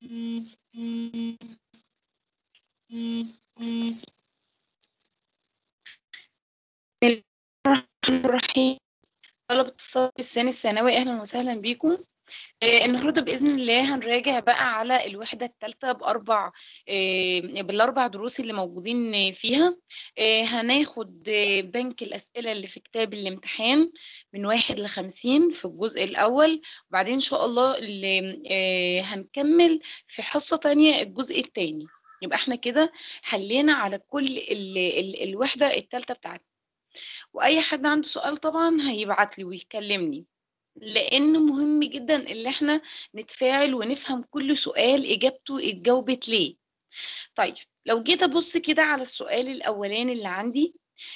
الرحمن الرحيم طلبة الصف الثاني الثانوي أهلا وسهلا بكم آه، النهارده بإذن الله هنراجع بقى على الوحدة الثالثة بأربع آه، بالأربع دروس اللي موجودين فيها آه، هناخد آه، بنك الأسئلة اللي في كتاب الامتحان من واحد لخمسين في الجزء الأول وبعدين إن شاء الله اللي آه، هنكمل في حصة تانية الجزء التاني يبقى احنا كده حلينا على كل ال ال الوحدة الثالثة بتاعتنا واي حد عنده سؤال طبعا هيبعت لي ويكلمني لان مهم جدا ان احنا نتفاعل ونفهم كل سؤال اجابته اتجاوبت ليه طيب لو جيت ابص كده على السؤال الاولاني اللي عندي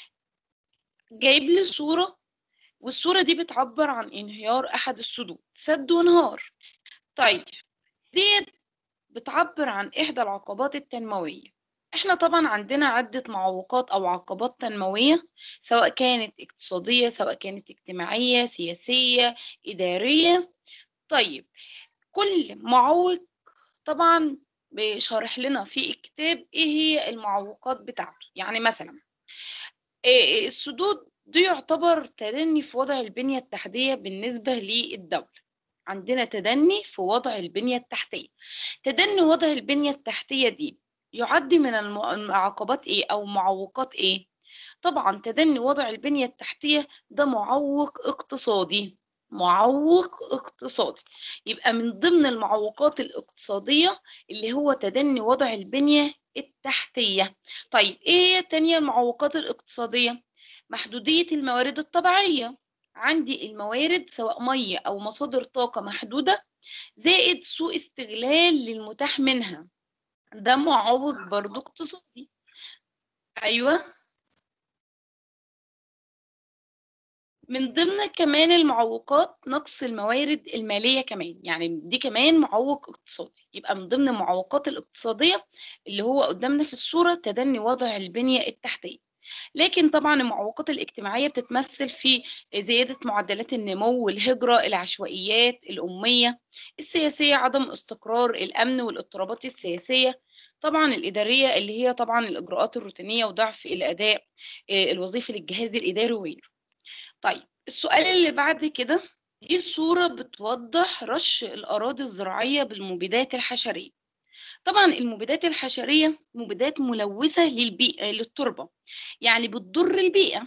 جايب لي صورة والصورة دي بتعبر عن انهيار احد السدود سد وانهار طيب دي بتعبر عن احدى العقبات التنموية احنا طبعا عندنا عدة معوقات او عقبات تنموية سواء كانت اقتصادية سواء كانت اجتماعية سياسية إدارية طيب كل معوق طبعا بيشرح لنا في الكتاب ايه هي المعوقات بتاعته يعني مثلا إيه السدود دي يعتبر تدني في وضع البنية التحتية بالنسبة للدولة عندنا تدني في وضع البنية التحتية تدني وضع البنية التحتية دي يعد من الم- العقبات ايه او معوقات ايه طبعا تدني وضع البنية التحتية ده معوق اقتصادي معوق اقتصادي يبقى من ضمن المعوقات الاقتصادية اللي هو تدني وضع البنية التحتية طيب ايه هي التانية المعوقات الاقتصادية محدودية الموارد الطبيعية عندي الموارد سواء مية أو مصادر طاقة محدودة زائد سوء استغلال للمتاح منها ده معوق برضو اقتصادي أيوة من ضمن كمان المعوقات نقص الموارد المالية كمان يعني دي كمان معوق اقتصادي يبقى من ضمن المعوقات الاقتصادية اللي هو قدامنا في الصورة تدني وضع البنية التحتية لكن طبعا المعوقات الاجتماعية بتتمثل في زيادة معدلات النمو والهجرة العشوائيات الأمية السياسية عدم استقرار الأمن والاضطرابات السياسية طبعا الإدارية اللي هي طبعا الإجراءات الروتينية وضعف الأداء آه، الوظيفي للجهاز الإداري وغيره طيب السؤال اللي بعد كده دي صورة بتوضح رش الأراضي الزراعية بالمبيدات الحشرية طبعا المبيدات الحشرية مبيدات ملوثة للبيئة للتربة يعني بتضر البيئة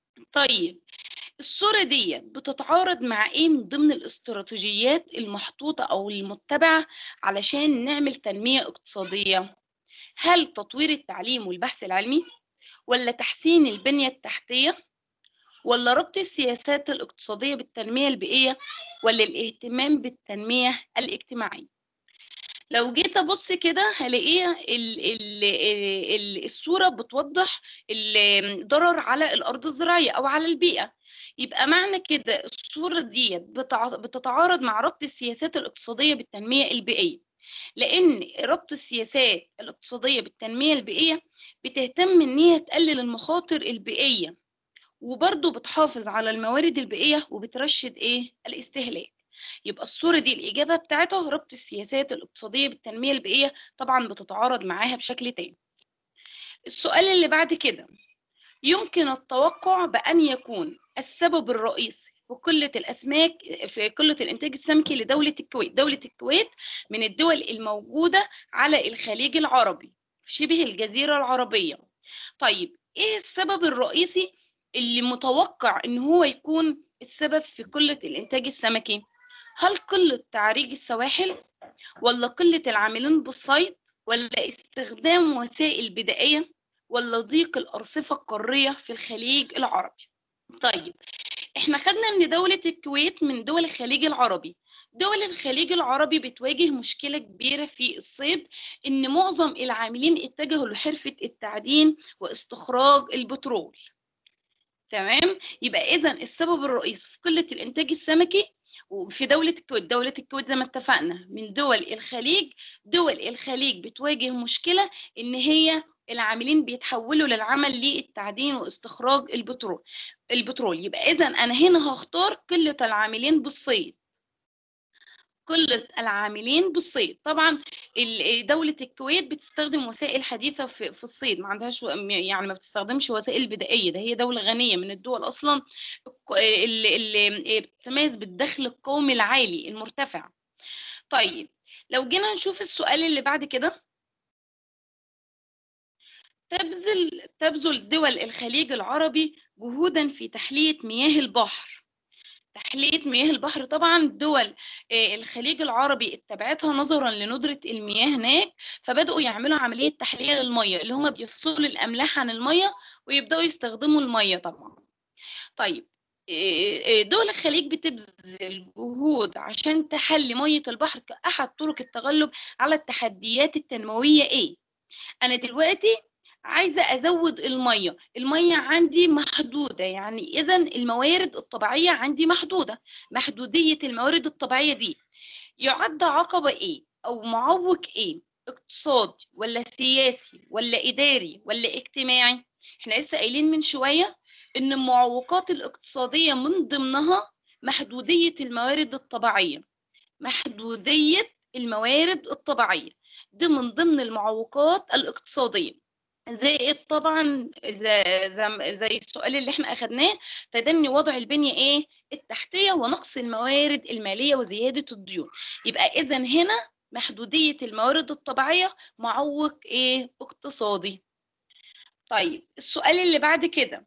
طيب الصورة دي بتتعارض مع ايه من ضمن الاستراتيجيات المحطوطة او المتبعة علشان نعمل تنمية اقتصادية هل تطوير التعليم والبحث العلمي ولا تحسين البنية التحتية ولا ربط السياسات الاقتصادية بالتنمية البيئية ولا الاهتمام بالتنمية الاجتماعية لو جيت ابص كده هلاقيها ال ال ال الصوره بتوضح الضرر على الارض الزراعيه او على البيئه يبقى معنى كده الصوره دي بتتعارض مع ربط السياسات الاقتصاديه بالتنميه البيئيه لان ربط السياسات الاقتصاديه بالتنميه البيئيه بتهتم ان هي تقلل المخاطر البيئيه وبرضه بتحافظ على الموارد البيئيه وبترشد ايه الاستهلاك يبقى الصورة دي الإجابة بتاعتها ربط السياسات الاقتصادية بالتنمية البيئية طبعا بتتعارض معاها بشكل تاني السؤال اللي بعد كده يمكن التوقع بأن يكون السبب الرئيسي في قلة الأسماك في قلة الإنتاج السمكي لدولة الكويت دولة الكويت من الدول الموجودة على الخليج العربي في شبه الجزيرة العربية طيب إيه السبب الرئيسي اللي متوقع إن هو يكون السبب في قلة الإنتاج السمكي هل قلة تعريج السواحل ولا قلة العاملين بالصيد ولا استخدام وسائل بدائية ولا ضيق الأرصفة القارية في الخليج العربي طيب احنا خدنا ان دولة الكويت من دول الخليج العربي دول الخليج العربي بتواجه مشكلة كبيرة في الصيد ان معظم العاملين اتجهوا لحرفة التعدين واستخراج البترول تمام يبقى اذا السبب الرئيسي في قلة الانتاج السمكي وفي دولة الكويت دولة الكويت زي ما اتفقنا من دول الخليج دول الخليج بتواجه مشكلة إن هي العاملين بيتحولوا للعمل للتعدين واستخراج البترول البترول يبقى إذا أنا هنا هختار قلة العاملين بالصيد قلة العاملين بالصيد طبعا ال- دولة الكويت بتستخدم وسائل حديثة في في الصيد ما عندهاش و- يعني ما بتستخدمش وسائل بدائية ده هي دولة غنية من الدول أصلا الك- اللي اللي بتتميز بالدخل القومي العالي المرتفع طيب لو جينا نشوف السؤال اللي بعد كده تبذل تبذل دول الخليج العربي جهودا في تحلية مياه البحر تحلية مياه البحر طبعا دول آه، الخليج العربي اتبعتها نظرا لندرة المياه هناك فبدأوا يعملوا عملية تحلية للمية اللي هم بيفصلوا الأملاح عن المية ويبدأوا يستخدموا المية طبعا طيب آه، آه، دول الخليج بتبذل جهود عشان تحلي مية البحر كأحد طرق التغلب على التحديات التنموية ايه انا دلوقتي عايزة أزود المية المية عندي محدودة يعني إذا الموارد الطبيعية عندي محدودة محدودية الموارد الطبيعية دي يعد عقبة إيه أو معوق إيه اقتصادي ولا سياسي ولا إداري ولا اجتماعي إحنا لسه قايلين من شوية إن المعوقات الاقتصادية من ضمنها محدودية الموارد الطبيعية محدودية الموارد الطبيعية دي من ضمن المعوقات الاقتصادية زائد طبعا زي, زي, زي السؤال اللي احنا اخدناه تدني وضع البنية ايه التحتية ونقص الموارد المالية وزيادة الديون يبقى اذا هنا محدودية الموارد الطبيعية معوق ايه اقتصادي طيب السؤال اللي بعد كده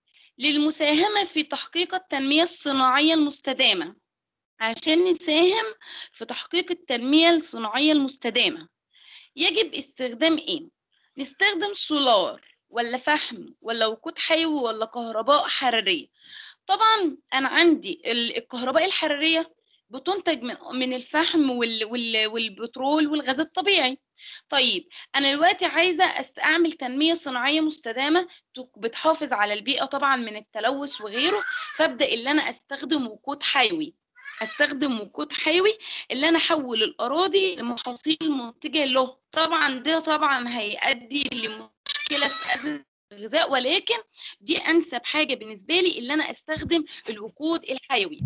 للمساهمة في تحقيق التنمية الصناعية المستدامة عشان نساهم في تحقيق التنمية الصناعية المستدامة يجب استخدام ايه نستخدم سولار ولا فحم ولا وقود حيوي ولا كهرباء حرارية طبعا انا عندي ال- الكهرباء الحرارية بتنتج من من الفحم وال وال والبترول والغاز الطبيعي طيب انا دلوقتي عايزه أست- اعمل تنميه صناعيه مستدامه تك- بتحافظ على البيئه طبعا من التلوث وغيره فابدا اللي انا استخدم وقود حيوي استخدم وقود حيوي اللي انا احول الاراضي لمحاصيل منتجه له طبعا ده طبعا هيؤدي لمشكله في ازمه الغذاء ولكن دي انسب حاجه بالنسبه لي اللي انا استخدم الوقود الحيوي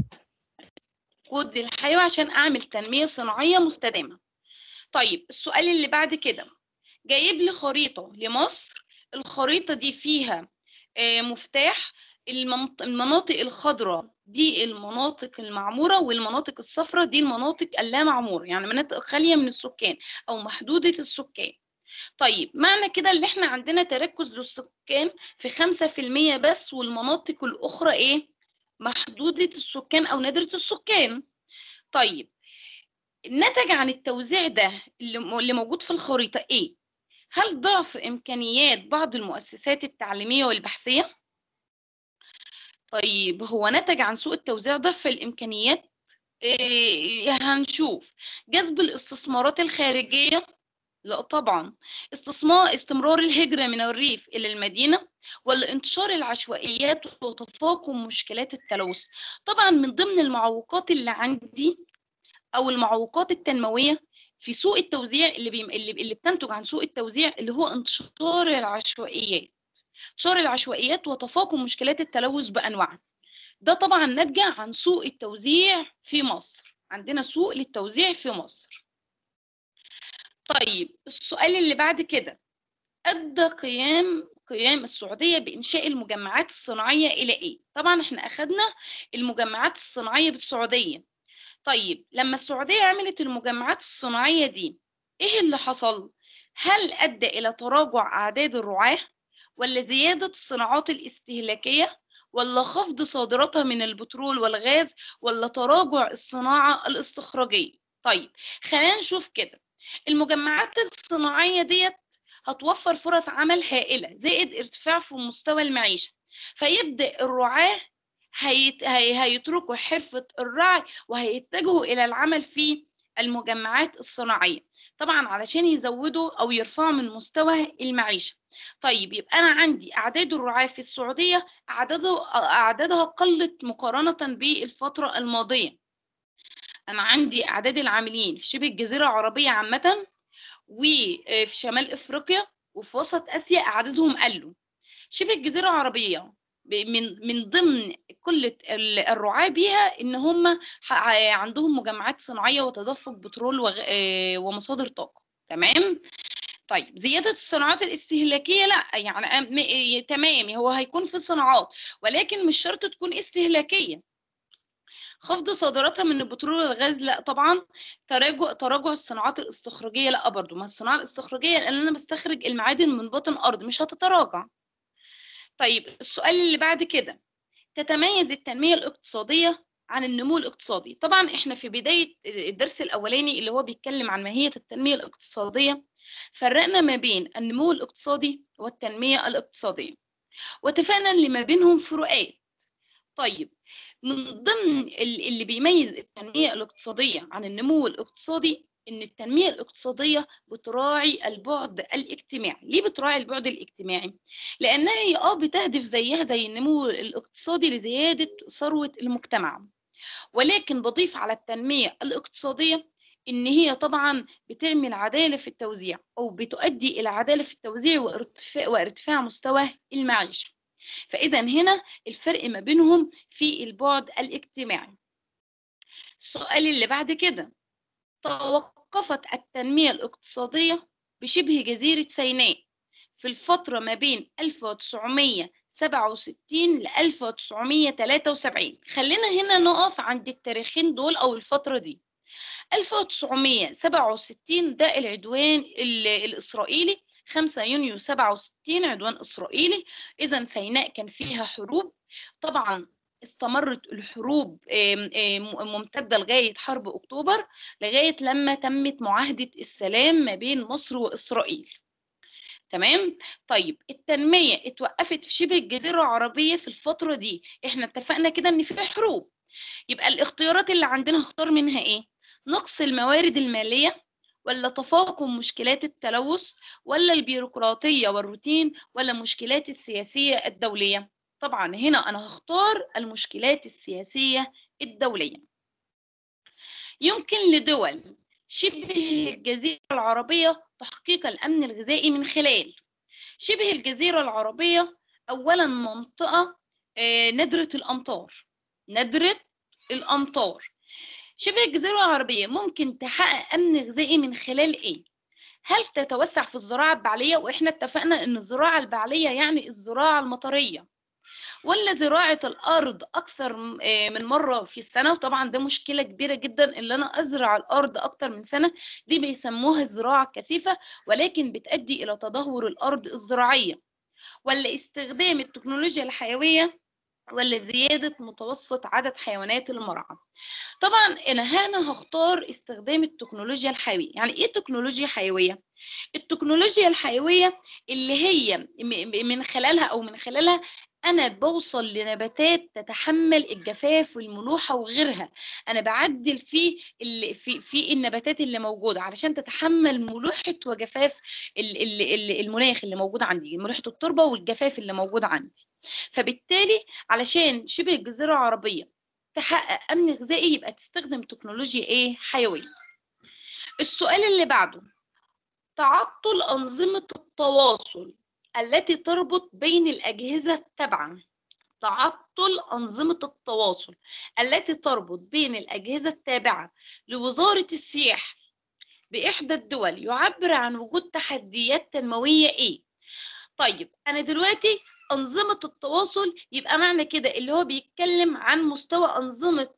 الوقود الحيوي عشان اعمل تنميه صناعيه مستدامه طيب السؤال اللي بعد كده جايب لي خريطه لمصر الخريطه دي فيها آه، مفتاح المنط- المناطق الخضراء دي المناطق المعمورة والمناطق الصفراء دي المناطق اللا معمورة يعني مناطق خالية من السكان أو محدودة السكان طيب معنى كده اللي احنا عندنا تركز للسكان في خمسة في المية بس والمناطق الأخرى إيه محدودة السكان أو نادرة السكان طيب النتج عن التوزيع ده اللي م- اللي موجود في الخريطة إيه هل ضعف إمكانيات بعض المؤسسات التعليمية والبحثية طيب هو نتج عن سوء التوزيع ده في الإمكانيات إيه هنشوف جذب الاستثمارات الخارجية لا طبعا استثمار استمرار الهجرة من الريف إلى المدينة ولا انتشار العشوائيات وتفاقم مشكلات التلوث طبعا من ضمن المعوقات اللي عندي أو المعوقات التنموية في سوء التوزيع اللي بي... اللي اللي بتنتج عن سوء التوزيع اللي هو انتشار العشوائيات انتشار العشوائيات وتفاقم مشكلات التلوث بأنواعها ده طبعا ناتجة عن سوء التوزيع في مصر عندنا سوء للتوزيع في مصر طيب السؤال اللي بعد كده أدى قيام قيام السعودية بإنشاء المجمعات الصناعية إلى إيه؟ طبعا احنا أخدنا المجمعات الصناعية بالسعودية طيب لما السعودية عملت المجمعات الصناعية دي إيه اللي حصل؟ هل أدى إلى تراجع أعداد الرعاة؟ ولا زيادة الصناعات الاستهلاكية؟ ولا خفض صادراتها من البترول والغاز؟ ولا تراجع الصناعة الاستخراجية؟ طيب خلينا نشوف كده المجمعات الصناعية ديت هتوفر فرص عمل هائلة زائد ارتفاع في مستوى المعيشة فيبدأ الرعاة هيت... هي... هيتركوا حرفة الرعي وهيتجهوا إلى العمل في المجمعات الصناعية طبعا علشان يزودوا أو يرفعوا من مستوى المعيشة طيب يبقى أنا عندي أعداد الرعاة في السعودية أعداده أعدادها قلت مقارنة بالفترة الماضية أنا عندي أعداد العاملين في شبه الجزيرة العربية عامة وفي شمال أفريقيا وفي وسط آسيا أعدادهم قلوا شبه الجزيرة العربية من من ضمن كل الرعاة بيها ان هم عندهم مجمعات صناعيه وتدفق بترول ومصادر طاقه تمام طيب زيادة الصناعات الاستهلاكية لا يعني تمام هو هيكون في الصناعات ولكن مش شرط تكون استهلاكية خفض صادراتها من البترول والغاز لا طبعا تراجع تراجع الصناعات الاستخراجيه لا برضو ما الصناعه الاستخراجيه لان انا بستخرج المعادن من باطن الارض مش هتتراجع طيب السؤال اللي بعد كده تتميز التنميه الاقتصاديه عن النمو الاقتصادي طبعا احنا في بدايه الدرس الاولاني اللي هو بيتكلم عن ماهيه التنميه الاقتصاديه فرقنا ما بين النمو الاقتصادي والتنميه الاقتصاديه واتفقنا ان ما بينهم فروقات طيب من ضمن اللي بيميز التنمية الاقتصادية عن النمو الاقتصادي إن التنمية الاقتصادية بتراعي البعد الاجتماعي، ليه بتراعي البعد الاجتماعي؟ لأنها هي اه بتهدف زيها زي النمو الاقتصادي لزيادة ثروة المجتمع، ولكن بضيف على التنمية الاقتصادية إن هي طبعا بتعمل عدالة في التوزيع أو بتؤدي إلى عدالة في التوزيع وارتفاع, وارتفاع مستوى المعيشة. فإذا هنا الفرق ما بينهم في البعد الاجتماعي السؤال اللي بعد كده توقفت التنمية الاقتصادية بشبه جزيرة سيناء في الفترة ما بين 1967 ل 1973 خلينا هنا نقف عند التاريخين دول أو الفترة دي 1967 ده العدوان الإسرائيلي 5 يونيو 67 عدوان إسرائيلي إذا سيناء كان فيها حروب طبعا استمرت الحروب ممتدة لغاية حرب أكتوبر لغاية لما تمت معاهدة السلام ما بين مصر وإسرائيل تمام طيب التنمية اتوقفت في شبه الجزيرة العربية في الفترة دي احنا اتفقنا كده ان في حروب يبقى الاختيارات اللي عندنا هختار منها ايه نقص الموارد المالية ولا تفاقم مشكلات التلوث ولا البيروقراطية والروتين ولا مشكلات السياسية الدولية طبعا هنا أنا هختار المشكلات السياسية الدولية يمكن لدول شبه الجزيرة العربية تحقيق الأمن الغذائي من خلال شبه الجزيرة العربية أولا منطقة ندرة الأمطار ندرة الأمطار شبه الجزيرة العربية ممكن تحقق أمن غذائي من خلال إيه؟ هل تتوسع في الزراعة البعلية وإحنا اتفقنا إن الزراعة البعلية يعني الزراعة المطرية ولا زراعة الأرض أكثر من مرة في السنة وطبعا ده مشكلة كبيرة جدا إن أنا أزرع الأرض أكثر من سنة دي بيسموها الزراعة الكثيفة ولكن بتؤدي إلى تدهور الأرض الزراعية ولا استخدام التكنولوجيا الحيوية ولا زيادة متوسط عدد حيوانات المرعى طبعا أنا هنا هختار استخدام التكنولوجيا الحيوية يعني إيه تكنولوجيا حيوية؟ التكنولوجيا الحيوية اللي هي من خلالها أو من خلالها أنا بوصل لنباتات تتحمل الجفاف والملوحة وغيرها أنا بعدل في في في النباتات اللي موجودة علشان تتحمل ملوحة وجفاف المناخ اللي موجود عندي ملوحة التربة والجفاف اللي موجود عندي فبالتالي علشان شبه الجزيرة العربية تحقق أمن غذائي يبقى تستخدم تكنولوجيا إيه حيوية السؤال اللي بعده تعطل أنظمة التواصل التي تربط بين الأجهزة التابعة تعطل أنظمة التواصل التي تربط بين الأجهزة التابعة لوزارة السياحة بإحدى الدول يعبر عن وجود تحديات تنموية إيه؟ طيب أنا دلوقتي أنظمة التواصل يبقى معنى كده اللي هو بيتكلم عن مستوى أنظمة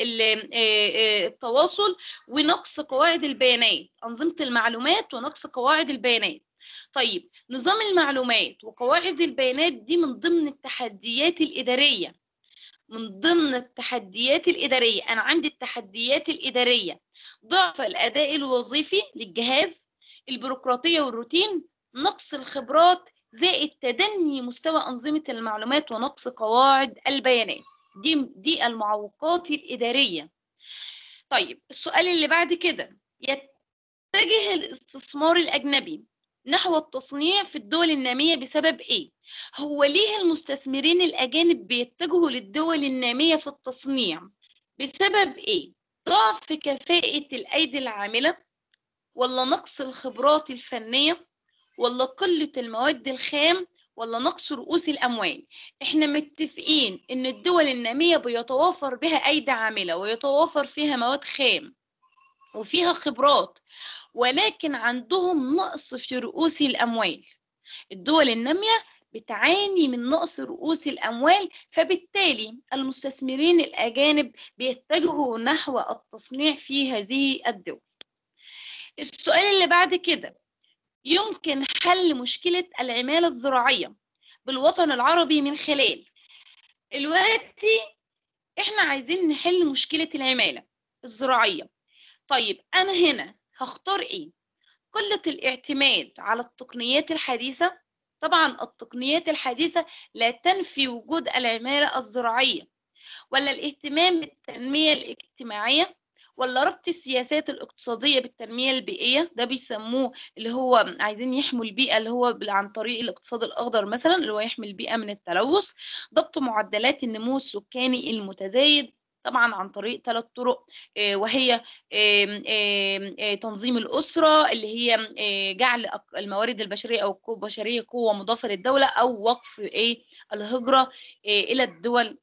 التواصل ونقص قواعد البيانات أنظمة المعلومات ونقص قواعد البيانات طيب نظام المعلومات وقواعد البيانات دي من ضمن التحديات الإدارية من ضمن التحديات الإدارية أنا عندي التحديات الإدارية ضعف الأداء الوظيفي للجهاز البيروقراطية والروتين نقص الخبرات زائد تدني مستوى أنظمة المعلومات ونقص قواعد البيانات دي دي المعوقات الإدارية طيب السؤال اللي بعد كده يتجه الاستثمار الأجنبي نحو التصنيع في الدول النامية بسبب إيه؟ هو ليه المستثمرين الأجانب بيتجهوا للدول النامية في التصنيع؟ بسبب إيه؟ ضعف كفاءة الأيدي العاملة ولا نقص الخبرات الفنية ولا قلة المواد الخام ولا نقص رؤوس الأموال إحنا متفقين إن الدول النامية بيتوافر بها أيدي عاملة ويتوافر فيها مواد خام وفيها خبرات ولكن عندهم نقص في رؤوس الأموال الدول النامية بتعاني من نقص رؤوس الأموال فبالتالي المستثمرين الأجانب بيتجهوا نحو التصنيع في هذه الدول السؤال اللي بعد كده يمكن حل مشكلة العمالة الزراعية بالوطن العربي من خلال دلوقتي احنا عايزين نحل مشكلة العمالة الزراعية طيب أنا هنا هختار إيه؟ قلة الاعتماد على التقنيات الحديثة طبعا التقنيات الحديثة لا تنفي وجود العمالة الزراعية ولا الاهتمام بالتنمية الاجتماعية ولا ربط السياسات الاقتصادية بالتنمية البيئية ده بيسموه اللي هو عايزين يحموا البيئة اللي هو عن طريق الاقتصاد الأخضر مثلا اللي هو يحمي البيئة من التلوث ضبط معدلات النمو السكاني المتزايد طبعا عن طريق ثلاث طرق وهي تنظيم الأسرة اللي هي جعل الموارد البشرية أو القوة البشرية قوة مضافة للدولة أو وقف إيه الهجرة إلى الدول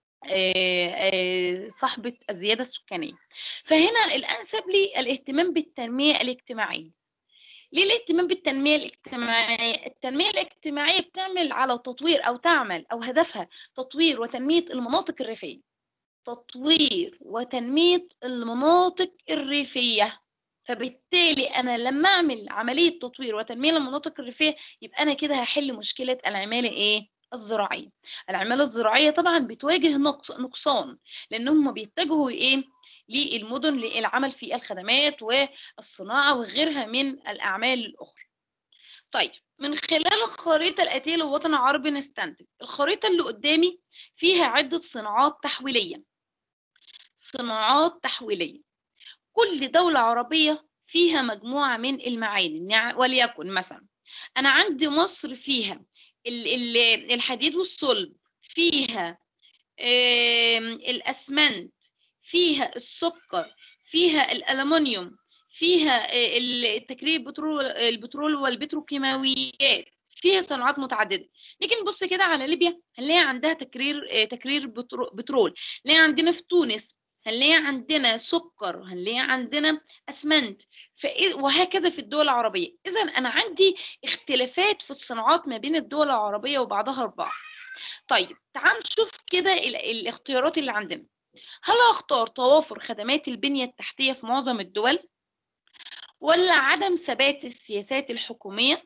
صاحبة الزيادة السكانية فهنا الأنسب لي الاهتمام بالتنمية الاجتماعية ليه الاهتمام بالتنمية الاجتماعية؟ التنمية الاجتماعية بتعمل على تطوير أو تعمل أو هدفها تطوير وتنمية المناطق الريفية تطوير وتنمية المناطق الريفية فبالتالي أنا لما أعمل عملية تطوير وتنمية للمناطق الريفية يبقى أنا كده هحل مشكلة العمالة إيه؟ الزراعية العمالة الزراعية طبعا بتواجه نقص نقصان لأنهم بيتجهوا إيه؟ للمدن للعمل في الخدمات والصناعة وغيرها من الأعمال الأخرى طيب من خلال الخريطة الآتية للوطن العربي نستنتج الخريطة اللي قدامي فيها عدة صناعات تحويلية صناعات تحويلية كل دولة عربية فيها مجموعة من المعادن يعني وليكن مثلا أنا عندي مصر فيها الحديد والصلب فيها الأسمنت فيها السكر فيها الألمنيوم فيها التكرير البترول البترول والبتروكيماويات فيها صناعات متعدده نيجي نبص كده على ليبيا هنلاقي عندها تكرير تكرير بترول هنلاقي عندنا في تونس هنلاقي عندنا سكر هنلاقي عندنا اسمنت وهكذا في الدول العربيه اذا انا عندي اختلافات في الصناعات ما بين الدول العربيه وبعضها البعض طيب تعال نشوف كده الاختيارات اللي عندنا هل اختار توافر خدمات البنيه التحتيه في معظم الدول ولا عدم ثبات السياسات الحكوميه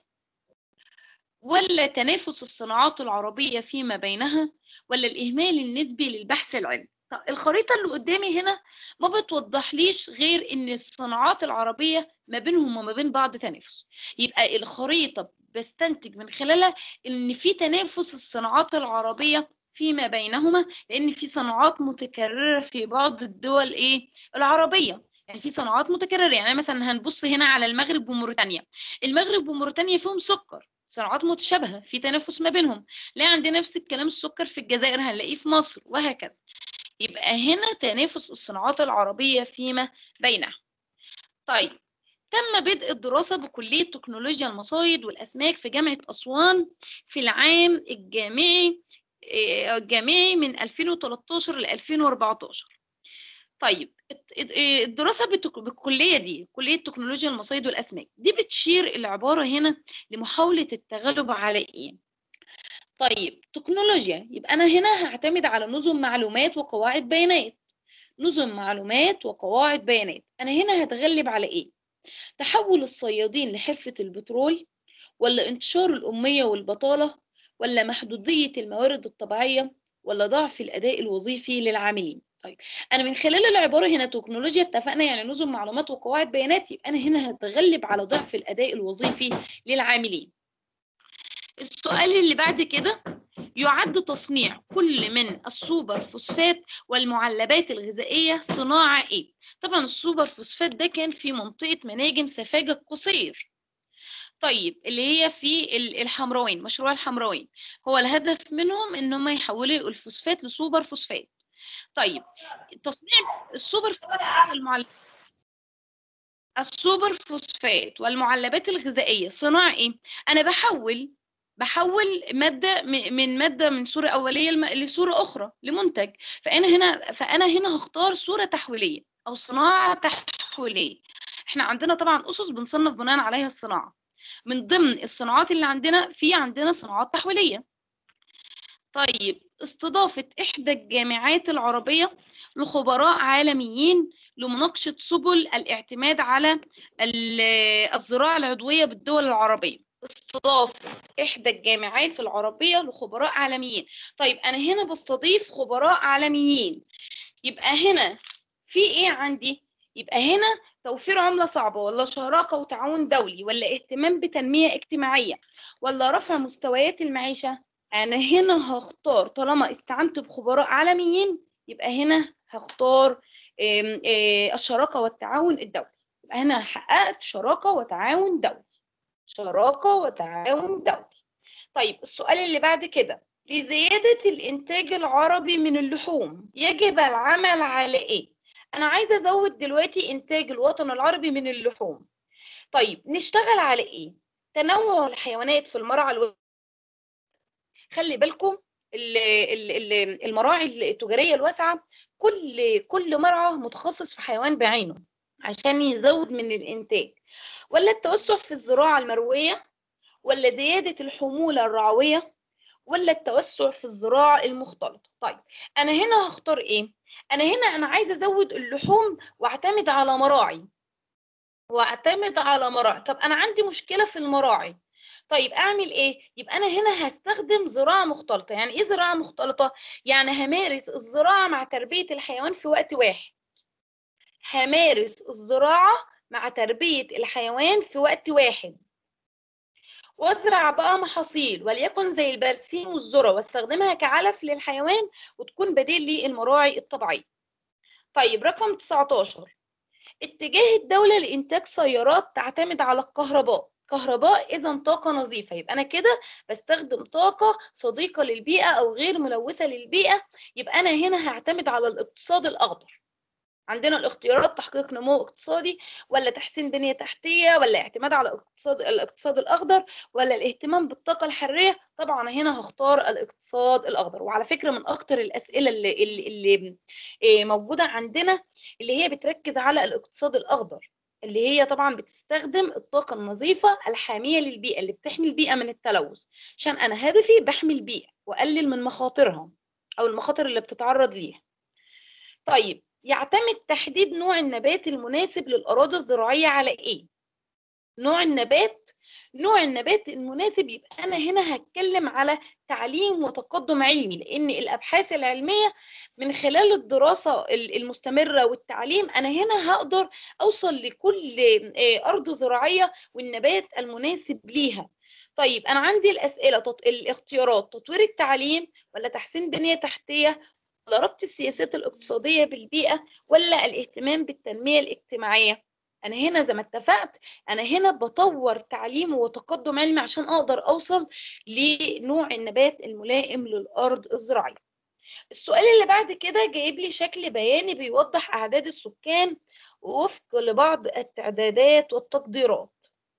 ولا تنافس الصناعات العربيه فيما بينها ولا الاهمال النسبي للبحث العلمي طب الخريطة اللي قدامي هنا ما بتوضحليش غير ان الصناعات العربية ما بينهم وما بين بعض تنافس يبقى الخريطة بستنتج من خلالها ان في تنافس الصناعات العربية فيما بينهما لان في صناعات متكررة في بعض الدول ايه العربية يعني في صناعات متكررة يعني مثلا هنبص هنا على المغرب وموريتانيا المغرب وموريتانيا فيهم سكر صناعات متشابهة في تنافس ما بينهم لا عندنا نفس الكلام السكر في الجزائر هنلاقيه في مصر وهكذا يبقى هنا تنافس الصناعات العربية فيما بينها طيب تم بدء الدراسة بكلية تكنولوجيا المصايد والأسماك في جامعة أسوان في العام الجامعي الجامعي من 2013 ل 2014 طيب الدراسة بالكلية دي كلية تكنولوجيا المصايد والأسماك دي بتشير العبارة هنا لمحاولة التغلب على إيه؟ طيب تكنولوجيا يبقى أنا هنا هعتمد على نظم معلومات وقواعد بيانات نظم معلومات وقواعد بيانات أنا هنا هتغلب على إيه؟ تحول الصيادين لحرفة البترول ولا انتشار الأمية والبطالة ولا محدودية الموارد الطبيعية ولا ضعف الأداء الوظيفي للعاملين طيب أنا من خلال العبارة هنا تكنولوجيا اتفقنا يعني نظم معلومات وقواعد بيانات يبقى أنا هنا هتغلب على ضعف الأداء الوظيفي للعاملين السؤال اللي بعد كده يعد تصنيع كل من السوبر فوسفات والمعلبات الغذائية صناعة إيه؟ طبعا السوبر فوسفات ده كان في منطقة مناجم سفاجة القصير طيب اللي هي في الحمراوين مشروع الحمراوين هو الهدف منهم ان هم يحولوا الفوسفات لسوبر فوسفات طيب تصنيع السوبر فوسفات والمعلبات السوبر فوسفات والمعلبات الغذائية صناعة ايه؟ انا بحول بحول ماده م- من ماده من صوره اوليه لم- لصوره اخرى لمنتج فانا هنا فانا هنا هختار صوره تحويليه او صناعه تحويليه احنا عندنا طبعا اسس بنصنف بناء عليها الصناعه من ضمن الصناعات اللي عندنا في عندنا صناعات تحويليه طيب استضافة إحدى الجامعات العربية لخبراء عالميين لمناقشة سبل الاعتماد على ال- الزراعة العضوية بالدول العربية استضافة إحدى الجامعات العربية لخبراء عالميين طيب أنا هنا بستضيف خبراء عالميين يبقى هنا في إيه عندي؟ يبقى هنا توفير عملة صعبة ولا شراكة وتعاون دولي ولا اهتمام بتنمية اجتماعية ولا رفع مستويات المعيشة أنا هنا هختار طالما استعنت بخبراء عالميين يبقى هنا هختار آم، آه، الشراكة والتعاون الدولي يبقى هنا حققت شراكة وتعاون دولي شراكة وتعاون دولي طيب السؤال اللي بعد كده لزيادة الإنتاج العربي من اللحوم يجب العمل على إيه؟ أنا عايزة أزود دلوقتي إنتاج الوطن العربي من اللحوم طيب نشتغل على إيه؟ تنوع الحيوانات في المرعى الو... خلي بالكم ال- ال- ال- المراعي التجارية الواسعة كل كل مرعى متخصص في حيوان بعينه عشان يزود من الإنتاج ولا التوسع في الزراعة المروية ولا زيادة الحمولة الرعوية ولا التوسع في الزراعة المختلطة طيب أنا هنا هختار إيه؟ أنا هنا أنا عايزة أزود اللحوم وأعتمد على مراعي واعتمد على مراعي طب انا عندي مشكله في المراعي طيب اعمل ايه يبقى انا هنا هستخدم زراعه مختلطه يعني ايه زراعه مختلطه يعني همارس الزراعه مع تربيه الحيوان في وقت واحد همارس الزراعه مع تربيه الحيوان في وقت واحد وازرع بقى محاصيل وليكن زي البرسيم والذره واستخدمها كعلف للحيوان وتكون بديل للمراعي الطبيعيه طيب رقم 19 اتجاه الدولة لإنتاج سيارات تعتمد على الكهرباء كهرباء إذا طاقة نظيفة يبقى أنا كده بستخدم طاقة صديقة للبيئة أو غير ملوثة للبيئة يبقى أنا هنا هعتمد على الاقتصاد الأخضر عندنا الاختيارات تحقيق نمو اقتصادي ولا تحسين بنية تحتية ولا اعتماد على الاقتصاد الاقتصاد الأخضر ولا الاهتمام بالطاقة الحرية طبعا هنا هختار الاقتصاد الأخضر وعلى فكرة من أكتر الأسئلة اللي, اللي, اللي إيه موجودة عندنا اللي هي بتركز على الاقتصاد الأخضر اللي هي طبعا بتستخدم الطاقة النظيفة الحامية للبيئة اللي بتحمي البيئة من التلوث عشان أنا هدفي بحمي البيئة وأقلل من مخاطرها أو المخاطر اللي بتتعرض ليها طيب يعتمد تحديد نوع النبات المناسب للأراضي الزراعية على إيه؟ نوع النبات نوع النبات المناسب يبقى أنا هنا هتكلم على تعليم وتقدم علمي لأن الأبحاث العلمية من خلال الدراسة المستمرة والتعليم أنا هنا هقدر أوصل لكل أرض زراعية والنبات المناسب ليها طيب أنا عندي الأسئلة تط... الاختيارات تطوير التعليم ولا تحسين بنية تحتية ولا ربط السياسات الاقتصادية بالبيئة ولا الاهتمام بالتنمية الاجتماعية أنا هنا زي ما اتفقت أنا هنا بطور تعليم وتقدم علمي عشان أقدر أوصل لنوع النبات الملائم للأرض الزراعية السؤال اللي بعد كده جايب لي شكل بياني بيوضح أعداد السكان وفق لبعض التعدادات والتقديرات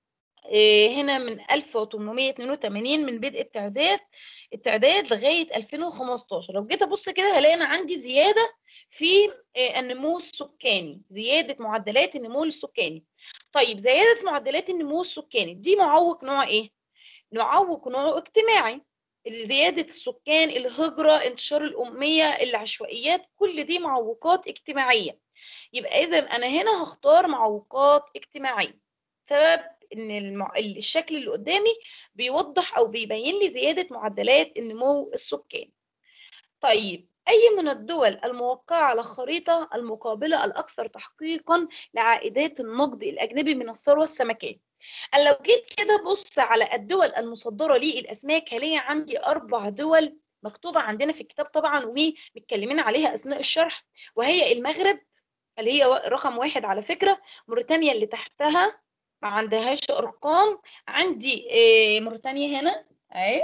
هنا من 1882 من بدء التعداد التعداد لغاية 2015 لو جيت أبص كده هلاقي أنا عندي زيادة في النمو السكاني زيادة معدلات النمو السكاني طيب زيادة معدلات النمو السكاني دي معوق نوع إيه؟ معوق نوع اجتماعي زيادة السكان الهجرة انتشار الأمية العشوائيات كل دي معوقات اجتماعية يبقى إذا أنا هنا هختار معوقات اجتماعية سبب ان المع... الشكل اللي قدامي بيوضح او بيبين لي زياده معدلات النمو السكاني طيب اي من الدول الموقعه على الخريطه المقابله الاكثر تحقيقا لعائدات النقد الاجنبي من الثروه السمكيه انا لو جيت كده بص على الدول المصدره للاسماك هلاقي عندي اربع دول مكتوبه عندنا في الكتاب طبعا ومتكلمين عليها اثناء الشرح وهي المغرب اللي هي رقم واحد على فكره موريتانيا اللي تحتها ما عندهاش ارقام عندي إيه موريتانيا هنا اهي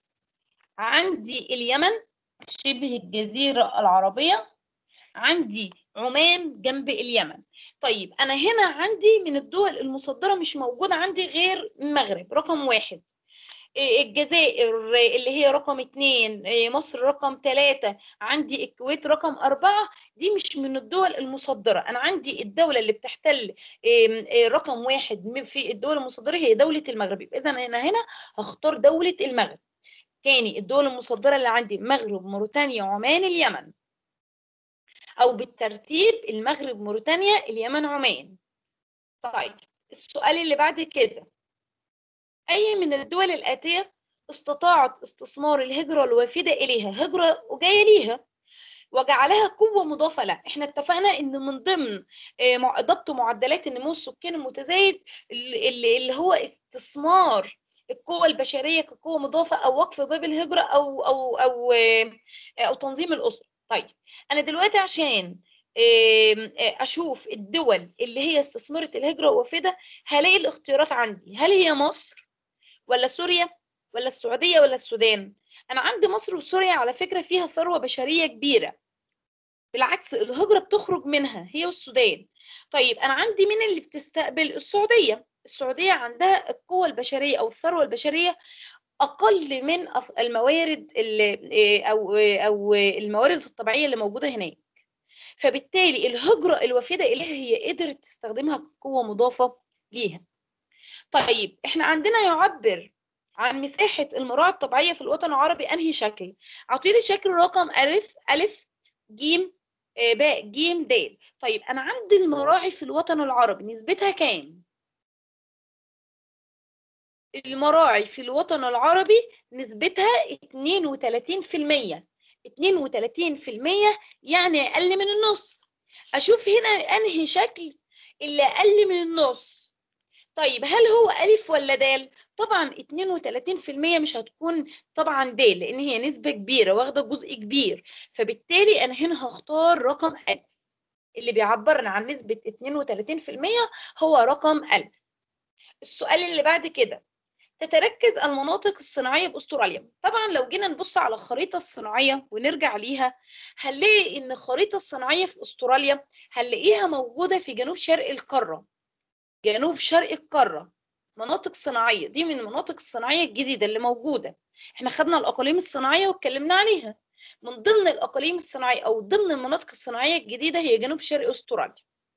عندي اليمن شبه الجزيرة العربية عندي عمان جنب اليمن طيب انا هنا عندي من الدول المصدرة مش موجودة عندي غير المغرب رقم واحد إيه الجزائر اللي هي رقم اتنين إيه مصر رقم تلاتة عندي الكويت رقم أربعة دي مش من الدول المصدرة أنا عندي الدولة اللي بتحتل إيه رقم واحد في الدول المصدرة هي دولة المغرب إذا أنا هنا هختار دولة المغرب تاني الدول المصدرة اللي عندي المغرب موريتانيا عمان اليمن أو بالترتيب المغرب موريتانيا اليمن عمان طيب السؤال اللي بعد كده أي من الدول الآتية استطاعت استثمار الهجرة الوافدة إليها هجرة وجاية ليها وجعلها قوة مضافة لها احنا اتفقنا ان من ضمن ضبط معدلات النمو السكاني المتزايد اللي هو استثمار القوة البشرية كقوة مضافة أو وقف باب الهجرة أو أو أو أو تنظيم الأسرة. طيب أنا دلوقتي عشان أشوف الدول اللي هي استثمرت الهجرة ووافدة هلاقي الاختيارات عندي هل هي مصر ولا سوريا ولا السعودية ولا السودان؟ أنا عندي مصر وسوريا على فكرة فيها ثروة بشرية كبيرة. بالعكس الهجرة بتخرج منها هي والسودان. طيب أنا عندي مين اللي بتستقبل؟ السعودية. السعودية عندها القوة البشرية أو الثروة البشرية أقل من الموارد اللي أو أو الموارد الطبيعية اللي موجودة هناك. فبالتالي الهجرة الوافدة إليها هي قدرت تستخدمها كقوة مضافة ليها. طيب إحنا عندنا يعبر عن مساحة المراعي الطبيعية في الوطن العربي أنهي شكل؟ أعطيني شكل رقم ألف ألف جيم باء جيم د. طيب أنا عندي المراعي في الوطن العربي نسبتها كام؟ المراعي في الوطن العربي نسبتها 32% 32% يعني أقل من النص أشوف هنا أنهي شكل اللي أقل من النص طيب هل هو ألف ولا دال؟ طبعا 32% مش هتكون طبعا د لأن هي نسبة كبيرة واخدة جزء كبير فبالتالي أنا هنا هختار رقم ألف اللي بيعبرنا عن نسبة 32% هو رقم ألف السؤال اللي بعد كده تتركز المناطق الصناعية بأستراليا طبعا لو جينا نبص على الخريطة الصناعية ونرجع ليها هنلاقي إن الخريطة الصناعية في أستراليا هنلاقيها موجودة في جنوب شرق القارة جنوب شرق القارة مناطق صناعية دي من المناطق الصناعية الجديدة اللي موجودة احنا خدنا الأقاليم الصناعية واتكلمنا عليها من ضمن الأقاليم الصناعية أو ضمن المناطق الصناعية الجديدة هي جنوب شرق أستراليا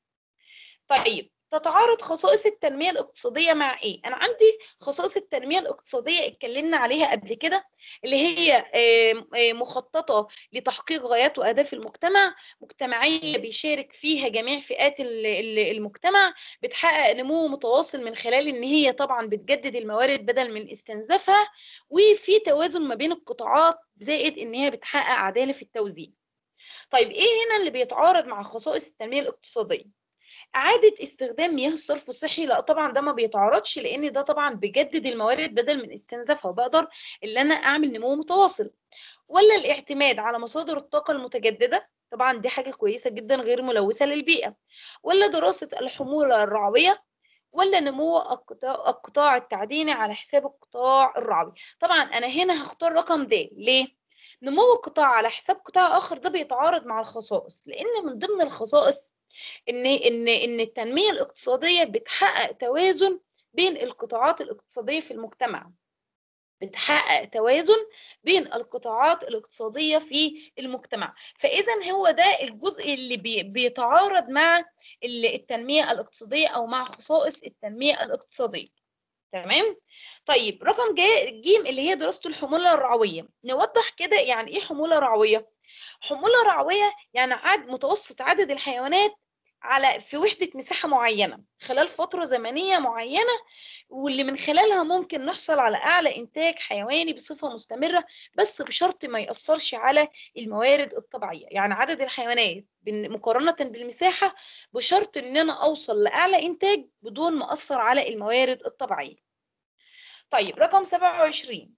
طيب تتعارض خصائص التنمية الاقتصادية مع إيه؟ أنا عندي خصائص التنمية الاقتصادية اتكلمنا عليها قبل كده اللي هي مخططة لتحقيق غايات وأهداف المجتمع مجتمعية بيشارك فيها جميع فئات المجتمع بتحقق نمو متواصل من خلال إن هي طبعا بتجدد الموارد بدل من استنزافها وفي توازن ما بين القطاعات زائد إن هي بتحقق عدالة في التوزيع. طيب إيه هنا اللي بيتعارض مع خصائص التنمية الاقتصادية؟ إعادة استخدام مياه الصرف الصحي لا طبعا ده ما بيتعارضش لأن ده طبعا بيجدد الموارد بدل من استنزافها وبقدر إن أنا أعمل نمو متواصل ولا الاعتماد على مصادر الطاقة المتجددة طبعا دي حاجة كويسة جدا غير ملوثة للبيئة ولا دراسة الحمولة الرعوية ولا نمو القطاع التعديني على حساب القطاع الرعوي طبعا أنا هنا هختار رقم د ليه؟ نمو القطاع على حساب قطاع آخر ده بيتعارض مع الخصائص لأن من ضمن الخصائص ان ان ان التنميه الاقتصاديه بتحقق توازن بين القطاعات الاقتصاديه في المجتمع بتحقق توازن بين القطاعات الاقتصاديه في المجتمع فاذا هو ده الجزء اللي بي بيتعارض مع التنميه الاقتصاديه او مع خصائص التنميه الاقتصاديه تمام طيب رقم جيم اللي هي دراسه الحموله الرعويه نوضح كده يعني ايه حموله رعويه حموله رعويه يعني عدد متوسط عدد الحيوانات على في وحدة مساحة معينة خلال فترة زمنية معينة واللي من خلالها ممكن نحصل على أعلى إنتاج حيواني بصفة مستمرة بس بشرط ما يأثرش على الموارد الطبيعية يعني عدد الحيوانات مقارنة بالمساحة بشرط إن أنا أوصل لأعلى إنتاج بدون ما أثر على الموارد الطبيعية طيب رقم 27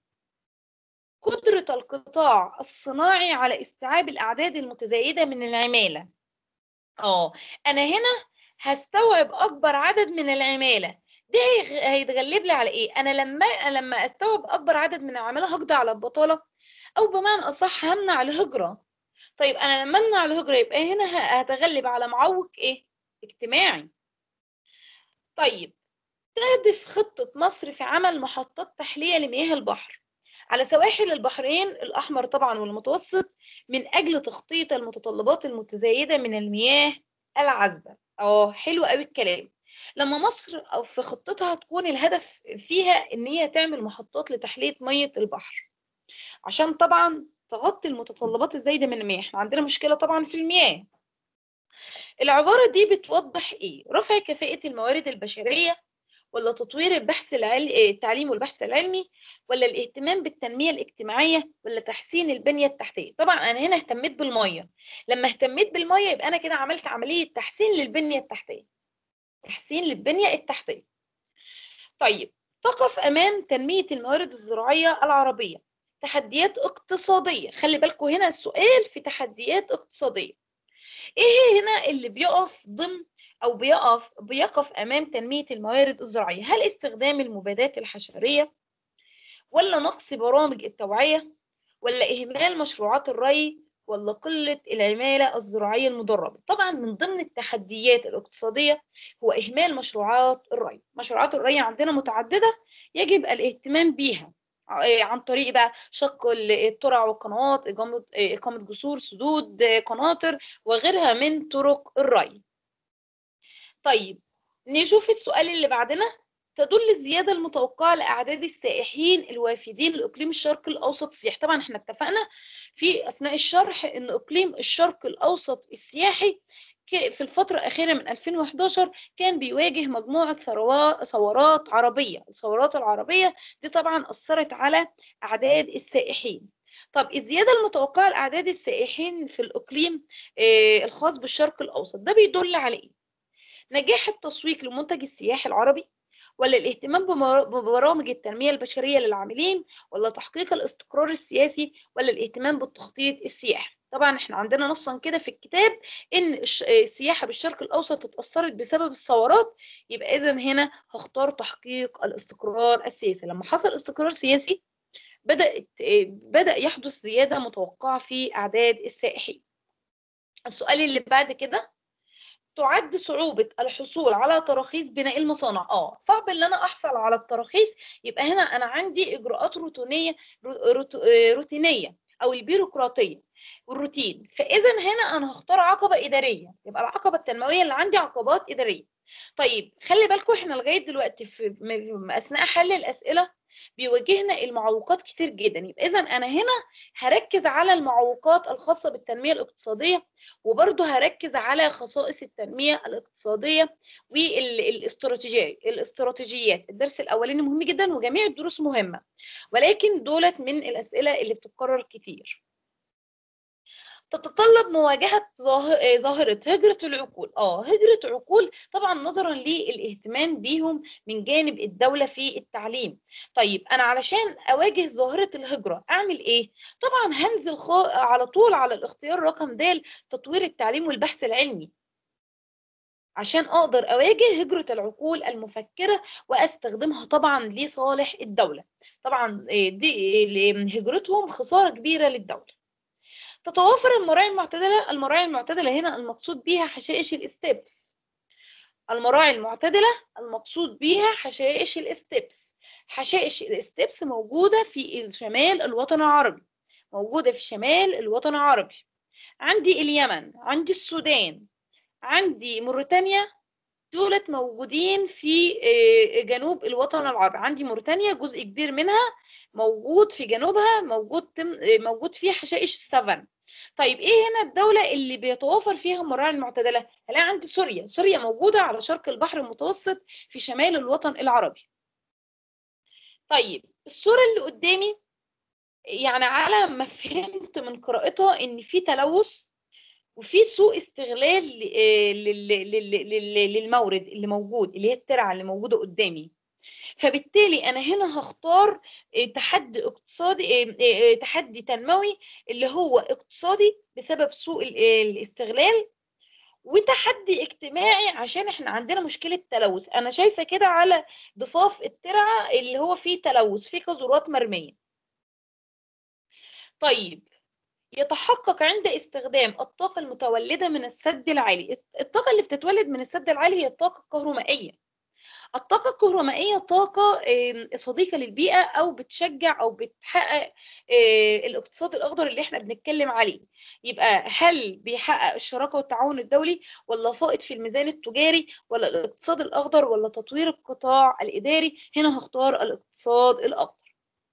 قدرة القطاع الصناعي على استيعاب الأعداد المتزايدة من العمالة اه انا هنا هستوعب اكبر عدد من العماله ده هيتغلب لي على ايه انا لما لما استوعب اكبر عدد من العماله هقضي على البطاله او بمعنى اصح همنع الهجره طيب انا لما امنع الهجره يبقى هنا هتغلب على معوق ايه اجتماعي طيب تهدف خطة مصر في عمل محطات تحلية لمياه البحر على سواحل البحرين الأحمر طبعا والمتوسط من أجل تخطيط المتطلبات المتزايدة من المياه العذبة اه حلو قوي الكلام لما مصر أو في خطتها تكون الهدف فيها إن هي تعمل محطات لتحلية مية البحر عشان طبعا تغطي المتطلبات الزايدة من المياه احنا عندنا مشكلة طبعا في المياه العبارة دي بتوضح ايه رفع كفاءة الموارد البشرية ولا تطوير البحث العلمي التعليم والبحث العلمي ولا الاهتمام بالتنمية الاجتماعية ولا تحسين البنية التحتية طبعا أنا هنا اهتميت بالمية لما اهتميت بالمية يبقى أنا كده عملت عملية تحسين للبنية التحتية تحسين للبنية التحتية طيب تقف أمام تنمية الموارد الزراعية العربية تحديات اقتصادية خلي بالكم هنا السؤال في تحديات اقتصادية ايه هنا اللي بيقف ضمن او بيقف بيقف امام تنميه الموارد الزراعيه هل استخدام المبيدات الحشريه ولا نقص برامج التوعيه ولا اهمال مشروعات الري ولا قله العماله الزراعيه المدربه طبعا من ضمن التحديات الاقتصاديه هو اهمال مشروعات الري مشروعات الري عندنا متعدده يجب الاهتمام بيها عن طريق بقى شق الترع والقنوات إقامة إقامة جسور سدود قناطر وغيرها من طرق الري طيب نشوف السؤال اللي بعدنا تدل الزيادة المتوقعة لأعداد السائحين الوافدين لإقليم الشرق الأوسط السياحي طبعا احنا اتفقنا في أثناء الشرح إن إقليم الشرق الأوسط السياحي في الفترة الأخيرة من 2011 كان بيواجه مجموعة ثورات عربية الثورات العربية دي طبعا أثرت على أعداد السائحين طب الزيادة المتوقعة لأعداد السائحين في الإقليم الخاص بالشرق الأوسط ده بيدل على إيه؟ نجاح التسويق لمنتج السياحي العربي ولا الاهتمام ببرامج التنمية البشرية للعاملين ولا تحقيق الاستقرار السياسي ولا الاهتمام بالتخطيط السياحي طبعا احنا عندنا نصا كده في الكتاب ان السياحة بالشرق الاوسط اتأثرت بسبب الثورات يبقى اذا هنا هختار تحقيق الاستقرار السياسي لما حصل استقرار سياسي بدأت بدأ يحدث زيادة متوقعة في أعداد السائحين السؤال اللي بعد كده تعد صعوبة الحصول على تراخيص بناء المصانع اه صعب ان انا احصل على التراخيص يبقى هنا انا عندي اجراءات روتينية روتينية او البيروقراطية والروتين فاذا هنا انا هختار عقبة ادارية يبقى العقبة التنموية اللي عندي عقبات ادارية طيب خلي بالكم احنا لغاية دلوقتي في اثناء حل الاسئلة بيواجهنا المعوقات كتير جدا يبقى اذا انا هنا هركز على المعوقات الخاصه بالتنميه الاقتصاديه وبرضه هركز على خصائص التنميه الاقتصاديه والاستراتيجيه الاستراتيجيات الدرس الاولاني مهم جدا وجميع الدروس مهمه ولكن دولت من الاسئله اللي بتتكرر كتير تتطلب مواجهة ظاهرة هجرة العقول اه هجرة عقول طبعا نظرا للاهتمام بيهم من جانب الدولة في التعليم طيب أنا علشان أواجه ظاهرة الهجرة أعمل إيه؟ طبعا هنزل خ... على طول على الاختيار رقم د تطوير التعليم والبحث العلمي عشان أقدر أواجه هجرة العقول المفكرة وأستخدمها طبعا لصالح الدولة طبعا دي هجرتهم خسارة كبيرة للدولة تتوافر المراعي المعتدلة المراعي المعتدلة هنا المقصود بيها حشائش الاستبس المراعي المعتدلة المقصود بيها حشائش الاستبس حشائش الاستبس موجودة في شمال الوطن العربي موجودة في شمال الوطن العربي عندي اليمن عندي السودان عندي موريتانيا دولت موجودين في جنوب الوطن العربي عندي موريتانيا جزء كبير منها موجود في جنوبها موجود موجود فيه حشائش السافان طيب ايه هنا الدولة اللي بيتوافر فيها المراعي المعتدلة هلاقي عندي سوريا سوريا موجودة على شرق البحر المتوسط في شمال الوطن العربي طيب الصورة اللي قدامي يعني على ما فهمت من قراءتها ان في تلوث وفي سوء استغلال للمورد اللي موجود اللي هي الترعه اللي موجوده قدامي فبالتالي انا هنا هختار تحدي اقتصادي تحدي تنموي اللي هو اقتصادي بسبب سوء الاستغلال وتحدي اجتماعي عشان احنا عندنا مشكله تلوث انا شايفه كده على ضفاف الترعه اللي هو فيه تلوث فيه قاذورات مرميه طيب يتحقق عند استخدام الطاقة المتولدة من السد العالي الطاقة اللي بتتولد من السد العالي هي الطاقة الكهرومائية الطاقة الكهرومائية طاقة آمم، صديقة للبيئة أو بتشجّع أو بتحقق آآ الاقتصاد الأخضر اللي إحنا بنتكلم عليه، يبقى هل بيحقق الشراكة والتعاون الدولي والّا فائض في الميزان التجاري والّا الاقتصاد الأخضر والّا تطوير القطاع الإداري؟ هنا هاختار الاقتصاد الأخضر.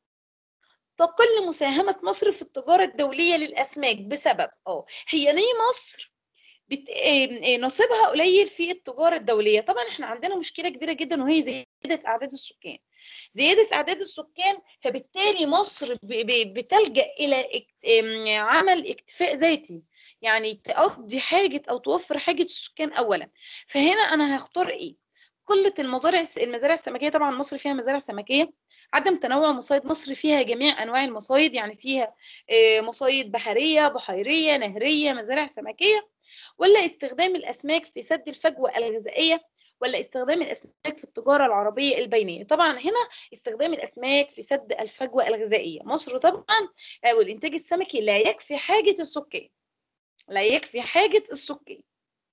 تقل مساهمة مصر في التجارة الدولية للأسماك بسبب آه، هي ليه مصر بت آمم، آآ نصيبها قليل في التجارة الدولية؟ طبعًا إحنا عندنا مشكلة كبيرة جدًا وهي زيادة أعداد السكان، زيادة أعداد السكان فبالتالي مصر ب ب بتلجأ إلى اك آمم، عمل اكتفاء ذاتي، يعني تقضّي حاجة أو توفّر حاجة السكان أولًا، فهنا أنا هاختار إيه؟ قلة المزارع الس المزارع السمكية طبعًا مصر فيها مزارع سمكية، عدم تنوع مصايد مصر فيها جميع أنواع المصايد، يعني فيها آآ مصايد بحرية، بحيرية، نهرية، مزارع سمكية، والّا استخدام الأسماك في سد الفجوة الغذائية، والّا استخدام الأسماك في التجارة العربية البينية؟ طبعًا هنا استخدام الأسماك في سد الفجوة الغذائية، مصر طبعًا آآ والإنتاج السمكي لا يكفي حاجة السكان، لا يكفي حاجة السكان.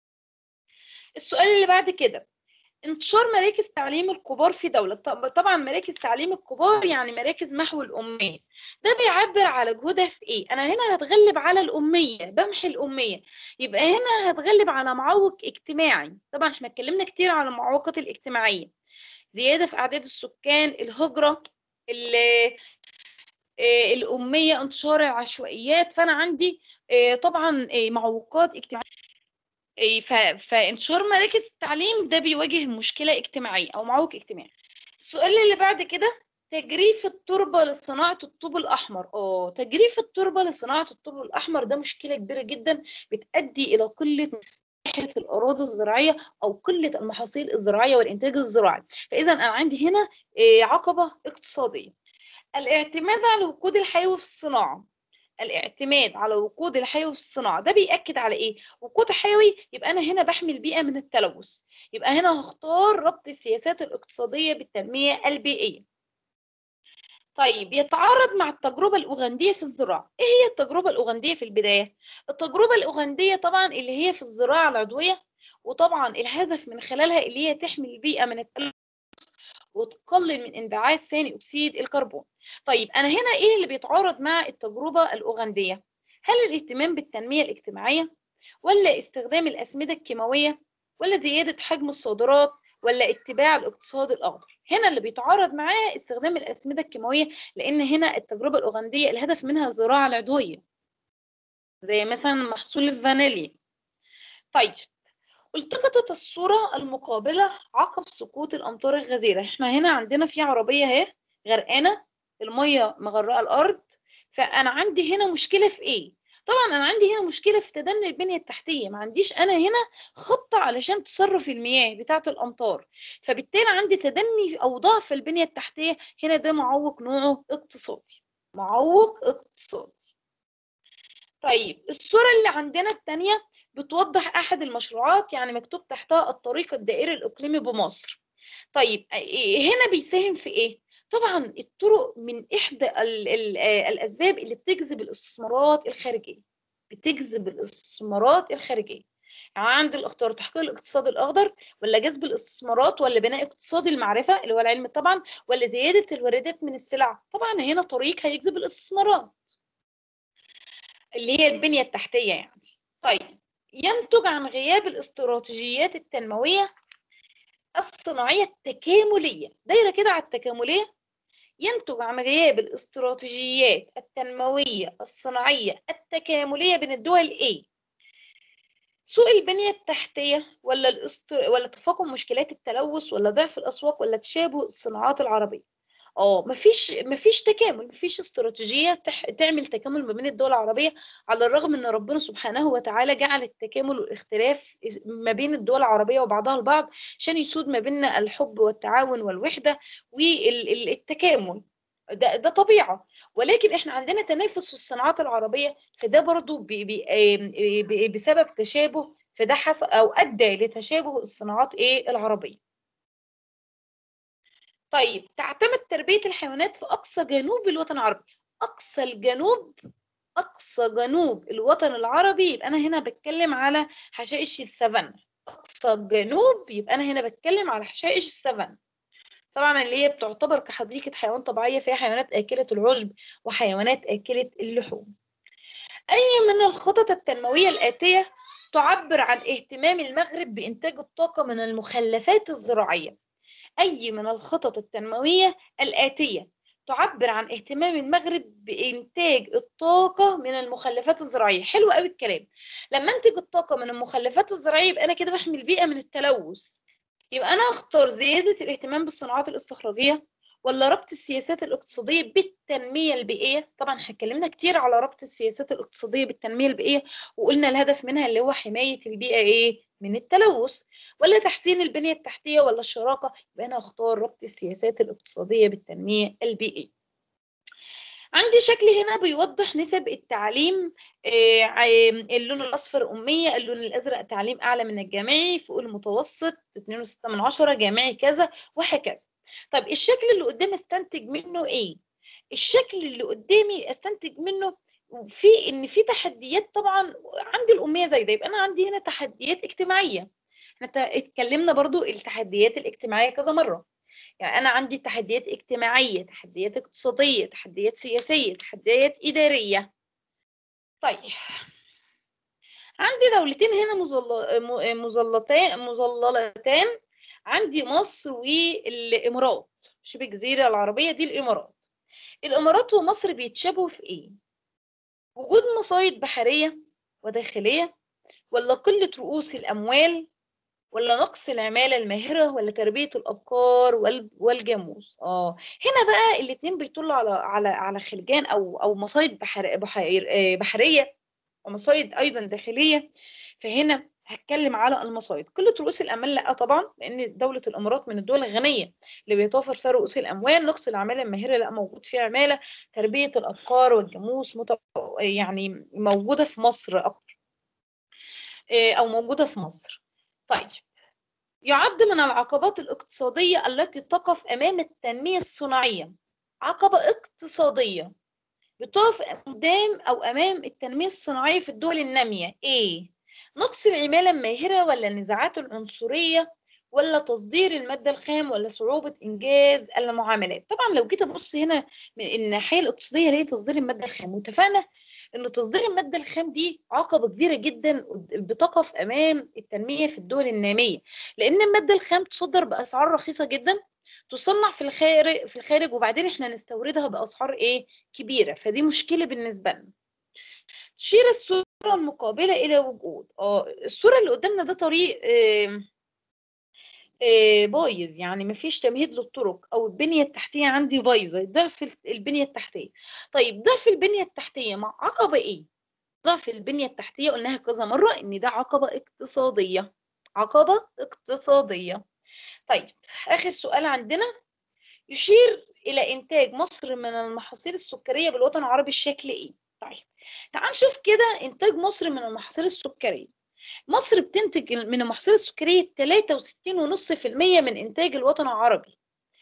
السؤال اللي بعد كده، انتشار مراكز تعليم الكبار في دولة، طب طبعًا مراكز تعليم الكبار يعني مراكز محو الأمية، ده بيعبّر على جهودها في إيه؟ أنا هنا هاتغلب على الأمية، بامحي الأمية، يبقى هنا هاتغلب على معوّق اجتماعي، طبعًا إحنا اتكلمنا كتير عن المعوقات الاجتماعية، زيادة في أعداد السكان، الهجرة، ال آآ الأمية، انتشار العشوائيات، فأنا عندي آآ طبعًا آآ معوقات اجتماعية آآ ف فانتشار مراكز التعليم ده بيواجه مشكلة اجتماعية أو معوق اجتماعي. السؤال اللي بعد كده، تجريف التربة لصناعة الطوب الأحمر، آه، تجريف التربة لصناعة الطوب الأحمر ده مشكلة كبيرة جدًا بتؤدي إلى قلة مساحة الأراضي الزراعية أو قلة المحاصيل الزراعية والإنتاج الزراعي، فإذًا أنا عندي هنا آآ عقبة اقتصادية. الاعتماد على الوقود الحيوي في الصناعة، الاعتماد على الوقود الحيوي في الصناعة، ده بيأكد على إيه؟ وقود حيوي يبقى أنا هنا باحمي البيئة من التلوث، يبقى هنا هاختار ربط السياسات الاقتصادية بالتنمية البيئية. طيب يتعارض مع التجربة الأوغندية في الزراعة، إيه هي التجربة الأوغندية في البداية؟ التجربة الأوغندية طبعًا اللي هي في الزراعة العضوية، وطبعًا الهدف من خلالها اللي هي تحمي البيئة من التلوث وتقلل من انبعاث ثاني أكسيد الكربون. طيب أنا هنا إيه اللي بيتعارض مع التجربة الأوغندية؟ هل الاهتمام بالتنمية الاجتماعية والّا استخدام الأسمدة الكيماوية والّا زيادة حجم الصادرات والّا اتباع الاقتصاد الأخضر؟ هنا اللي بيتعارض معاه استخدام الأسمدة الكيماوية، لإن هنا التجربة الأوغندية الهدف منها الزراعة العضوية. زي مثلًا محصول الفانيليا. طيب التقطت الصورة المقابلة عقب سقوط الأمطار الغزيرة، إحنا هنا عندنا في عربية أهي غرقانة، المَيّة مغرقة الأرض، فأنا عندي هنا مشكلة في إيه؟ طبعًا أنا عندي هنا مشكلة في تدني البنية التحتية، ما عنديش أنا هنا خطة علشان تصرف المياه بتاعة الأمطار، فبالتالي عندي تدني أو ضعف البنية التحتية، هنا ده معوّق نوعه اقتصادي، معوّق اقتصادي. طيب الصورة اللي عندنا التانية بتوضح أحد المشروعات، يعني مكتوب تحتها الطريق الدائري الإقليمي بمصر. طيب آآ هنا بيساهم في إيه؟ طبعًا الطرق من إحدى ال ال آآ الأسباب اللي بتجذب الاستثمارات الخارجية، بتجذب الاستثمارات الخارجية. يعني عندي الاختيار تحقيق الاقتصاد الأخضر والّا جذب الاستثمارات والّا بناء اقتصاد المعرفة اللي هو العلم طبعًا والّا زيادة الواردات من السلع؟ طبعًا هنا طريق هيجذب الاستثمارات. اللي هي البنية التحتية يعني. طيب ينتج عن غياب الاستراتيجيات التنموية الصناعية التكاملية، دايرة كده على التكاملية، ينتج عن غياب الاستراتيجيات التنموية الصناعية التكاملية بين الدول إيه؟ سوء البنية التحتية والّا الاست والّا تفاقم مشكلات التلوث والّا ضعف الأسواق والّا تشابه الصناعات العربية؟ آه، ما فيش ما فيش تكامل، ما فيش استراتيجية تح تعمل تكامل ما بين الدول العربية، على الرغم إن ربنا سبحانه وتعالى جعل التكامل والاختلاف اس ما بين الدول العربية وبعضها البعض، عشان يسود ما بيننا الحب والتعاون والوحدة وال ال التكامل، ده ده طبيعة، ولكن إحنا عندنا تنافس في الصناعات العربية، فده برضه ب ب آمم ب بسبب تشابه، فده حص أو أدّى لتشابه الصناعات إيه، العربية. طيب تعتمد تربية الحيوانات في أقصى جنوب الوطن العربي، أقصى الجنوب أقصى جنوب الوطن العربي، يبقى أنا هنا باتكلم على حشائش السافانا، أقصى الجنوب يبقى أنا هنا باتكلم على حشائش السافانا طبعا اللي هي بتعتبر كحديقة حيوان طبيعية فيها حيوانات آكلة العشب وحيوانات آكلة اللحوم أي من الخطط التنموية الآتية تعبر عن اهتمام المغرب بإنتاج الطاقة من المخلفات الزراعية أي من الخطط التنموية الآتية تعبر عن اهتمام المغرب بإنتاج الطاقة من المخلفات الزراعية حلو قوي الكلام لما أنتج الطاقة من المخلفات الزراعية يبقى أنا كده بحمي البيئة من التلوث يبقى أنا أختار زيادة الاهتمام بالصناعات الاستخراجية ولا ربط السياسات الاقتصادية بالتنمية البيئية طبعا احنا اتكلمنا كتير على ربط السياسات الاقتصادية بالتنمية البيئية وقلنا الهدف منها اللي هو حماية البيئة ايه من التلوث ولا تحسين البنية التحتية ولا الشراكة يبقى أنا أختار ربط السياسات الاقتصادية بالتنمية البيئية عندي شكل هنا بيوضح نسب التعليم اللون الأصفر أمية اللون الأزرق تعليم أعلى من الجامعي فوق المتوسط 2.6 من عشرة جامعي كذا وهكذا طب الشكل اللي قدامي استنتج منه إيه؟ الشكل اللي قدامي استنتج منه في ان في تحديات طبعا عندي الاميه زي ده يبقى انا عندي هنا تحديات اجتماعيه احنا اتكلمنا برضو التحديات الاجتماعيه كذا مره يعني انا عندي تحديات اجتماعيه تحديات اقتصاديه تحديات سياسيه تحديات اداريه طيب عندي دولتين هنا مظل... مظلتان مظللتان عندي مصر والامارات شبه الجزيره العربيه دي الامارات الامارات ومصر بيتشابهوا في ايه وجود مصايد بحريه وداخليه ولا قله رؤوس الاموال ولا نقص العمالة الماهرة ولا تربية الأبقار والجاموس اه هنا بقى الاتنين بيطلوا على على على خلجان أو أو مصايد بحر بحر بحرية ومصايد أيضا داخلية فهنا هتكلم على المصايد قلة رؤوس الأموال لا طبعا لأن دولة الإمارات من الدول الغنية اللي بيتوفر فيها رؤوس الأموال نقص العمالة الماهرة لا موجود فيها عمالة تربية الأبقار والجاموس مت... يعني موجودة في مصر أكتر أو موجودة في مصر طيب يعد من العقبات الاقتصادية التي تقف أمام التنمية الصناعية عقبة اقتصادية بتقف قدام أو أمام التنمية الصناعية في الدول النامية إيه؟ نقص العمالة الماهرة ولا النزاعات العنصرية ولا تصدير المادة الخام ولا صعوبة إنجاز المعاملات طبعا لو جيت أبص هنا من الناحية الاقتصادية هي تصدير المادة الخام واتفقنا ان تصدير الماده الخام دي عقبه كبيره جدا بتقف امام التنميه في الدول الناميه لان الماده الخام تصدر باسعار رخيصه جدا تصنع في الخارج في الخارج وبعدين احنا نستوردها باسعار ايه كبيره فدي مشكله بالنسبه لنا تشير الصوره المقابله الى وجود اه الصوره اللي قدامنا ده طريق آه بايظ يعني مفيش تمهيد للطرق او البنيه التحتيه عندي بايظه ضعف البنيه التحتيه طيب ضعف البنيه التحتيه مع عقبه ايه ضعف البنيه التحتيه قلناها كذا مره ان ده عقبه اقتصاديه عقبه اقتصاديه طيب اخر سؤال عندنا يشير الى انتاج مصر من المحاصيل السكريه بالوطن العربي الشكل ايه طيب تعال نشوف كده انتاج مصر من المحاصيل السكريه مصر بتنتج من المحاصيل السكرية 63.5% من إنتاج الوطن العربي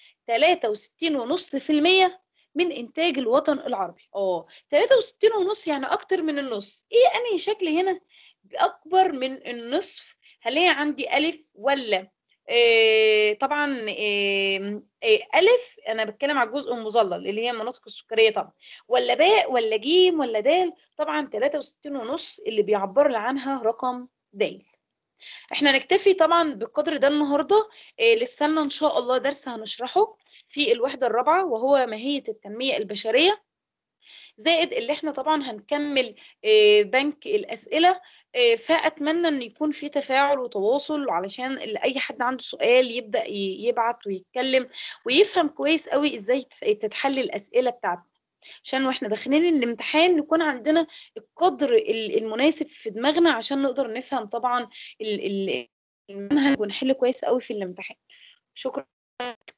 63.5% من إنتاج الوطن العربي اه 63.5 يعني أكتر من النص إيه أنهي شكل هنا أكبر من النصف هل هي عندي ألف ولا إيه طبعا إيه إيه ألف أنا بتكلم على الجزء المظلل اللي هي المناطق السكرية طبعا ولا باء ولا جيم ولا دال طبعا 63 ونص اللي بيعبر لي عنها رقم د احنا نكتفي طبعا بالقدر ده النهارده إيه لسه لنا ان شاء الله درس هنشرحه في الوحده الرابعه وهو ماهيه التنميه البشريه زائد اللي احنا طبعا هنكمل بنك الأسئلة فأتمنى أن يكون في تفاعل وتواصل علشان اللي أي حد عنده سؤال يبدأ يبعت ويتكلم ويفهم كويس قوي إزاي تتحل الأسئلة بتاعتنا عشان واحنا داخلين الامتحان نكون عندنا القدر المناسب في دماغنا عشان نقدر نفهم طبعا المنهج ونحل كويس قوي في الامتحان شكرا